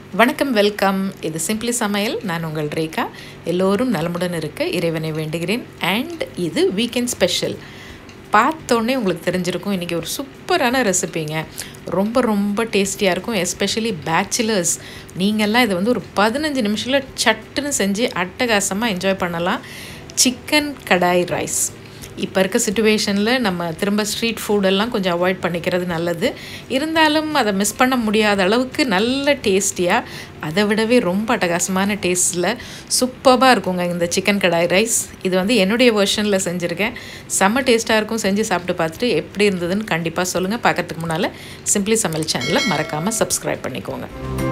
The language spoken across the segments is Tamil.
வணக்கம் வெல்கம் இது சிம்பிளி சமையல் நான் உங்கள் ரேகா எல்லோரும் நலமுடன் இருக்க இறைவனை வேண்டுகிறேன் அண்ட் இது வீக்கெண்ட் ஸ்பெஷல் பார்த்தோன்னே உங்களுக்கு தெரிஞ்சிருக்கும் இன்றைக்கி ஒரு சூப்பரான ரெசிபிங்க ரொம்ப ரொம்ப டேஸ்டியாக இருக்கும் எஸ்பெஷலி பேச்சுலர்ஸ் நீங்கள்லாம் இது வந்து ஒரு பதினஞ்சு நிமிஷத்தில் சட்டுன்னு செஞ்சு அட்டகாசமாக என்ஜாய் பண்ணலாம் சிக்கன் கடாய் ரைஸ் இப்போ இருக்க சுச்சுவேஷனில் நம்ம திரும்ப ஸ்ட்ரீட் ஃபுட்டெல்லாம் கொஞ்சம் அவாய்ட் பண்ணிக்கிறது நல்லது இருந்தாலும் அதை மிஸ் பண்ண முடியாத அளவுக்கு நல்ல டேஸ்டியாக அதை விடவே ரொம்ப அட்டகாசமான டேஸ்ட்டில் சூப்பராக இருக்குங்க இந்த சிக்கன் கடாய் ரைஸ் இது வந்து என்னுடைய வெர்ஷனில் செஞ்சுருக்கேன் செம்ம டேஸ்ட்டாக இருக்கும் செஞ்சு சாப்பிட்டு பார்த்துட்டு எப்படி இருந்ததுன்னு கண்டிப்பாக சொல்லுங்கள் பார்க்கறதுக்கு முன்னால் சிம்பிளி சமையல் சேனலை மறக்காமல் சப்ஸ்கிரைப் பண்ணிக்கோங்க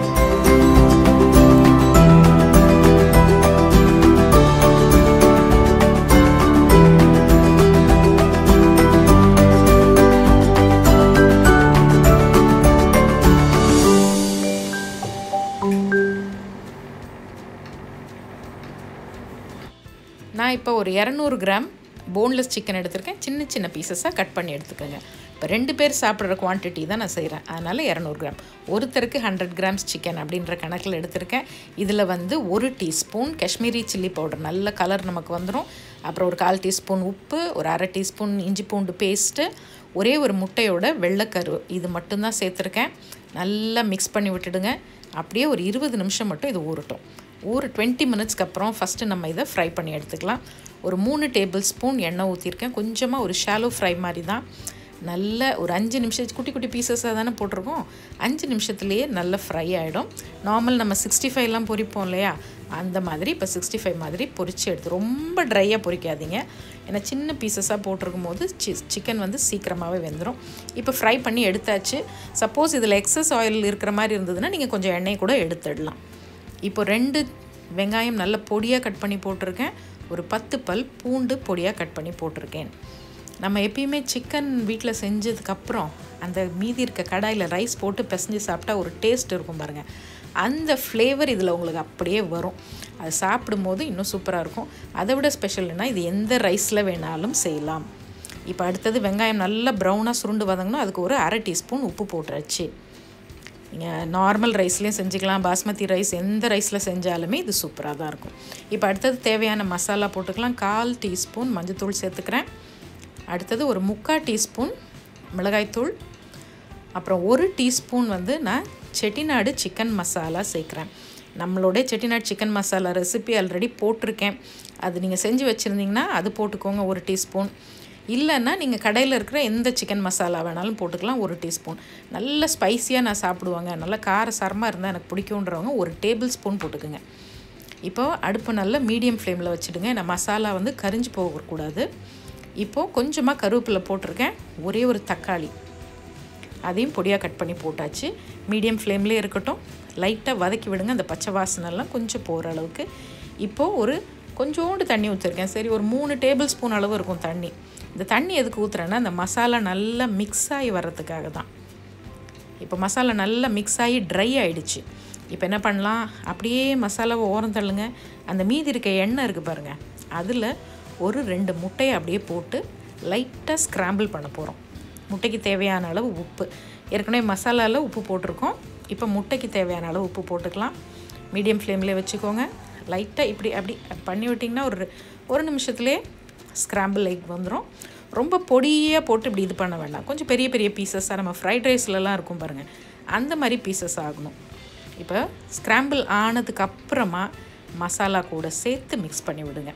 நான் இப்போ ஒரு இரநூறு கிராம் போன்லெஸ் சிக்கன் எடுத்திருக்கேன் சின்ன சின்ன பீசஸாக கட் பண்ணி எடுத்துக்கோங்க இப்போ ரெண்டு பேர் சாப்பிட்ற குவான்டிட்டி தான் நான் செய்கிறேன் அதனால் இரநூறு கிராம் ஒருத்தருக்கு ஹண்ட்ரட் கிராம்ஸ் சிக்கன் அப்படின்ற கணக்கில் எடுத்திருக்கேன் இதில் வந்து ஒரு டீஸ்பூன் காஷ்மீரி சில்லி பவுடர் நல்ல கலர் நமக்கு வந்துடும் அப்புறம் ஒரு கால் டீஸ்பூன் உப்பு ஒரு அரை டீஸ்பூன் இஞ்சி பூண்டு பேஸ்ட்டு ஒரே ஒரு முட்டையோட வெள்ளைக்கரு இது மட்டும்தான் சேர்த்துருக்கேன் நல்லா மிக்ஸ் பண்ணி விட்டுடுங்க அப்படியே ஒரு இருபது நிமிஷம் மட்டும் இது ஊறட்டும் ஒரு டுவெண்ட்டி மினிட்ஸ்க்கு அப்புறம் ஃபஸ்ட்டு நம்ம இதை ஃப்ரை பண்ணி எடுத்துக்கலாம் ஒரு மூணு டேபிள் ஸ்பூன் எண்ணெய் ஊற்றிருக்கேன் கொஞ்சமாக ஒரு ஷாலோ ஃப்ரை மாதிரி தான் நல்ல ஒரு அஞ்சு நிமிஷம் குட்டி குட்டி பீசஸாக தானே போட்டிருக்கோம் அஞ்சு நிமிஷத்துலேயே நல்ல ஃப்ரை ஆகிடும் நார்மல் நம்ம சிக்ஸ்டி ஃபைவ்லாம் பொரிப்போம் இல்லையா அந்த மாதிரி இப்போ சிக்ஸ்டி ஃபைவ் மாதிரி பொரித்து எடுத்து ரொம்ப ட்ரையாக பொரிக்காதீங்க ஏன்னா சின்ன பீசஸாக போட்டிருக்கும் போது சி சிக்கன் வந்து சீக்கிரமாகவே வெந்துடும் இப்போ ஃப்ரை பண்ணி எடுத்தாச்சு சப்போஸ் இதில் எக்ஸஸ் ஆயில் இருக்கிற மாதிரி இருந்ததுன்னா நீங்கள் கொஞ்சம் எண்ணெய் கூட எடுத்துடலாம் இப்போ ரெண்டு வெங்காயம் நல்ல பொடியாக கட் பண்ணி போட்டிருக்கேன் ஒரு பத்து பல் பூண்டு பொடியாக கட் பண்ணி போட்டிருக்கேன் நம்ம எப்பயுமே சிக்கன் வீட்டில் செஞ்சதுக்கப்புறம் அந்த மீதி இருக்க கடாயில் ரைஸ் போட்டு பிசைஞ்சு சாப்பிட்டா ஒரு டேஸ்ட் இருக்கும் பாருங்கள் அந்த ஃப்ளேவர் இதில் உங்களுக்கு அப்படியே வரும் அது சாப்பிடும்போது இன்னும் சூப்பராக இருக்கும் அதை விட ஸ்பெஷல்னால் இது எந்த ரைஸில் வேணாலும் செய்யலாம் இப்போ அடுத்தது வெங்காயம் நல்லா ப்ரௌனாக சுருண்டு வதங்கணும் அதுக்கு ஒரு அரை டீஸ்பூன் உப்பு போட்டுருச்சு நீங்கள் நார்மல் ரைஸ்லேயும் செஞ்சுக்கலாம் பாஸ்மதி ரைஸ் எந்த ரைஸில் செஞ்சாலுமே இது சூப்பராக தான் இருக்கும் இப்போ அடுத்தது தேவையான மசாலா போட்டுக்கலாம் கால் டீஸ்பூன் மஞ்சத்தூள் சேர்த்துக்கிறேன் அடுத்தது ஒரு முக்கால் டீஸ்பூன் மிளகாய்த்தூள் அப்புறம் ஒரு டீஸ்பூன் வந்து நான் செட்டிநாடு சிக்கன் மசாலா சேர்க்குறேன் நம்மளோட Chettinad chicken masala recipe already போட்டிருக்கேன் அது நீங்கள் செஞ்சு வச்சுருந்தீங்கன்னா அது போட்டுக்கோங்க ஒரு டீஸ்பூன் இல்லைன்னா நீங்கள் கடையில் இருக்கிற எந்த சிக்கன் மசாலா வேணாலும் போட்டுக்கலாம் ஒரு டீஸ்பூன் நல்ல ஸ்பைஸியாக நான் சாப்பிடுவாங்க நல்லா கார சரமாக இருந்தால் எனக்கு பிடிக்குன்றவங்க ஒரு டேபிள் ஸ்பூன் போட்டுக்குங்க இப்போது அடுப்பு நல்லா மீடியம் ஃப்ளேமில் வச்சுடுங்க நான் மசாலா வந்து கரிஞ்சு போகக்கூடாது இப்போது கொஞ்சமாக கருவேப்பிலை போட்டிருக்கேன் ஒரே ஒரு தக்காளி அதையும் பொடியாக கட் பண்ணி போட்டாச்சு மீடியம் ஃப்ளேம்லேயே இருக்கட்டும் லைட்டாக வதக்கி விடுங்க அந்த பச்சை வாசனெல்லாம் கொஞ்சம் போகிற அளவுக்கு இப்போது ஒரு கொஞ்சோண்டு தண்ணி ஊற்றிருக்கேன் சரி ஒரு மூணு டேபிள் ஸ்பூன் அளவு இருக்கும் தண்ணி இந்த தண்ணி எதுக்கு ஊற்றுறேன்னா அந்த மசாலா நல்லா மிக்ஸ் ஆகி வர்றதுக்காக தான் இப்போ மசாலா நல்லா மிக்ஸ் ஆகி ட்ரை ஆகிடுச்சு இப்போ என்ன பண்ணலாம் அப்படியே மசாலாவை ஓரம் தள்ளுங்க அந்த மீதி இருக்க எண்ணெய் இருக்குது பாருங்கள் அதில் ஒரு ரெண்டு முட்டையை அப்படியே போட்டு லைட்டாக ஸ்க்ராம்பிள் பண்ண போகிறோம் முட்டைக்கு தேவையான அளவு உப்பு ஏற்கனவே மசாலாவில் உப்பு போட்டிருக்கோம் இப்போ முட்டைக்கு தேவையான அளவு உப்பு போட்டுக்கலாம் மீடியம் ஃப்ளேம்லேயே வச்சுக்கோங்க லைட்டாக இப்படி அப்படி பண்ணி விட்டிங்கன்னா ஒரு ஒரு நிமிஷத்துலேயே ஸ்க்ராம்பிள் எக் வந்துடும் ரொம்ப பொடியாக போட்டு இப்படி இது பண்ண வேண்டாம் கொஞ்சம் பெரிய பெரிய பீசஸாக நம்ம ஃப்ரைட் ரைஸ்லலாம் இருக்கும் பாருங்கள் அந்த மாதிரி பீசஸ் ஆகணும் இப்போ ஸ்க்ராம்பிள் ஆனதுக்கு அப்புறமா மசாலா கூட சேர்த்து மிக்ஸ் பண்ணி விடுங்க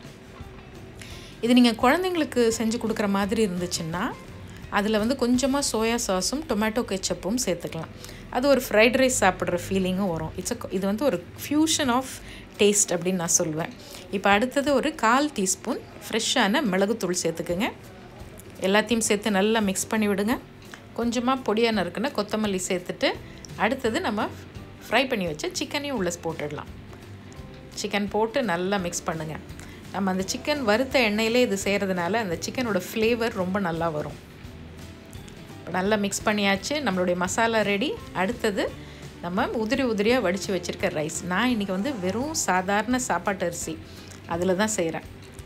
இது நீங்கள் குழந்தைங்களுக்கு செஞ்சு கொடுக்குற மாதிரி இருந்துச்சுன்னா அதில் வந்து கொஞ்சமாக சோயா சாஸும் டொமேட்டோ கெச்சப்பும் சேர்த்துக்கலாம் அது ஒரு ஃப்ரைட் ரைஸ் சாப்பிட்ற ஃபீலிங்கும் வரும் இட்ஸ் இது வந்து ஒரு ஃப்யூஷன் ஆஃப் டேஸ்ட் அப்படின்னு நான் சொல்லுவேன் இப்போ அடுத்தது ஒரு கால் டீஸ்பூன் ஃப்ரெஷ்ஷான மிளகுத்தூள் சேர்த்துக்குங்க எல்லாத்தையும் சேர்த்து நல்லா மிக்ஸ் பண்ணி விடுங்க கொஞ்சமாக பொடியாக நறுக்குன்னா கொத்தமல்லி சேர்த்துட்டு அடுத்தது நம்ம ஃப்ரை பண்ணி வச்ச சிக்கனையும் உள்ளே போட்டுடலாம் சிக்கன் போட்டு நல்லா மிக்ஸ் பண்ணுங்கள் நம்ம அந்த சிக்கன் வறுத்த எண்ணெயிலே இது செய்கிறதுனால அந்த சிக்கனோட ஃப்ளேவர் ரொம்ப நல்லா வரும் இப்போ நல்லா மிக்ஸ் பண்ணியாச்சு நம்மளுடைய மசாலா ரெடி அடுத்தது நம்ம உதிரி உதிரியாக வடித்து வச்சுருக்க ரைஸ் நான் இன்றைக்கி வந்து வெறும் சாதாரண சாப்பாட்டு அரிசி அதில் தான் செய்கிறேன்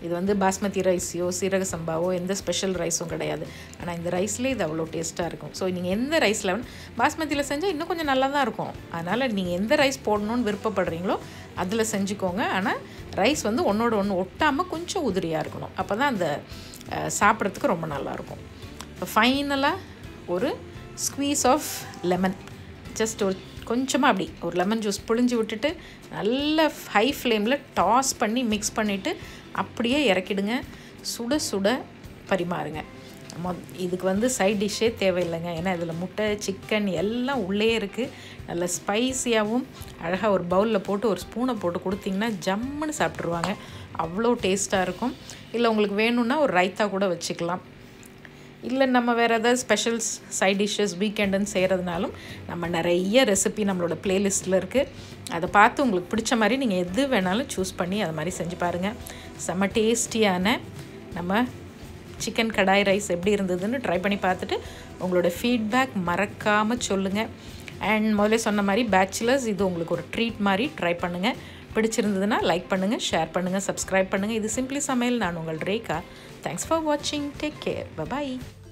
இது வந்து பாஸ்மதி ரைஸையோ சீரக சம்பாவோ எந்த ஸ்பெஷல் ரைஸும் கிடையாது ஆனால் இந்த ரைஸ்லேயே இது அவ்வளோ டேஸ்ட்டாக இருக்கும் ஸோ நீங்கள் எந்த ரைஸில் பாஸ்மதியில் செஞ்சால் இன்னும் கொஞ்சம் நல்லா தான் இருக்கும் அதனால் நீங்கள் எந்த ரைஸ் போடணும்னு விருப்பப்படுறீங்களோ அதில் செஞ்சுக்கோங்க ஆனால் ரைஸ் வந்து ஒன்றோட ஒன்று ஒட்டாமல் கொஞ்சம் உதிரியாக இருக்கணும் அப்போ தான் அந்த அஹ், சாப்பிட்றதுக்கு ரொம்ப நல்லாயிருக்கும் இப்போ ஃபைனலாக ஒரு ஸ்க்வீஸ் ஆஃப் லெமன் ஜஸ்ட் ஒரு கொஞ்சமாக அப்படி ஒரு லெமன் ஜூஸ் புழிஞ்சு விட்டுட்டு நல்ல ஹை ஃப்ளேமில் டாஸ் பண்ணி மிக்ஸ் பண்ணிவிட்டு அப்படியே இறக்கிடுங்க சுட சுட பரிமாறுங்க மொ இதுக்கு வந்து சைட் டிஷ்ஷே தேவையில்லைங்க ஏன்னா இதில் முட்டை சிக்கன் எல்லாம் உள்ளே இருக்குது நல்ல ஸ்பைஸியாகவும் அழகாக ஒரு பவுலில் போட்டு ஒரு ஸ்பூனை போட்டு கொடுத்தீங்கன்னா ஜம்முன்னு சாப்பிட்ருவாங்க அவ்வளோ டேஸ்ட்டாக இருக்கும் இல்லை உங்களுக்கு வேணும்னா ஒரு ரைத்தா கூட வச்சுக்கலாம் இல்லை நம்ம வேறு ஏதாவது ஸ்பெஷல்ஸ் சைட் டிஷ்ஷஸ் வீக்கெண்டுன்னு செய்கிறதுனாலும் நம்ம நிறைய ரெசிபி நம்மளோட ப்ளேலிஸ்ட்டில் இருக்குது அதை பார்த்து உங்களுக்கு பிடிச்ச மாதிரி நீங்கள் எது வேணாலும் சூஸ் பண்ணி அது மாதிரி செஞ்சு பாருங்கள் செம்ம டேஸ்டியான நம்ம சிக்கன் கடாய் ரைஸ் எப்படி இருந்ததுன்னு ட்ரை பண்ணி பார்த்துட்டு உங்களோட ஃபீட்பேக் மறக்காமல் சொல்லுங்கள் அண்ட் முதல்ல சொன்ன மாதிரி பேச்சுலர்ஸ் இது உங்களுக்கு ஒரு ட்ரீட் மாதிரி ட்ரை பண்ணுங்கள் பிடிச்சிருந்ததுன்னா லைக் பண்ணுங்கள் ஷேர் பண்ணுங்கள் சப்ஸ்கிரைப் பண்ணுங்கள் இது சிம்பிளி சமையல் நான் உங்கள் ரேகா தேங்க்ஸ் ஃபார் வாட்சிங் டேக் கேர் பபாய்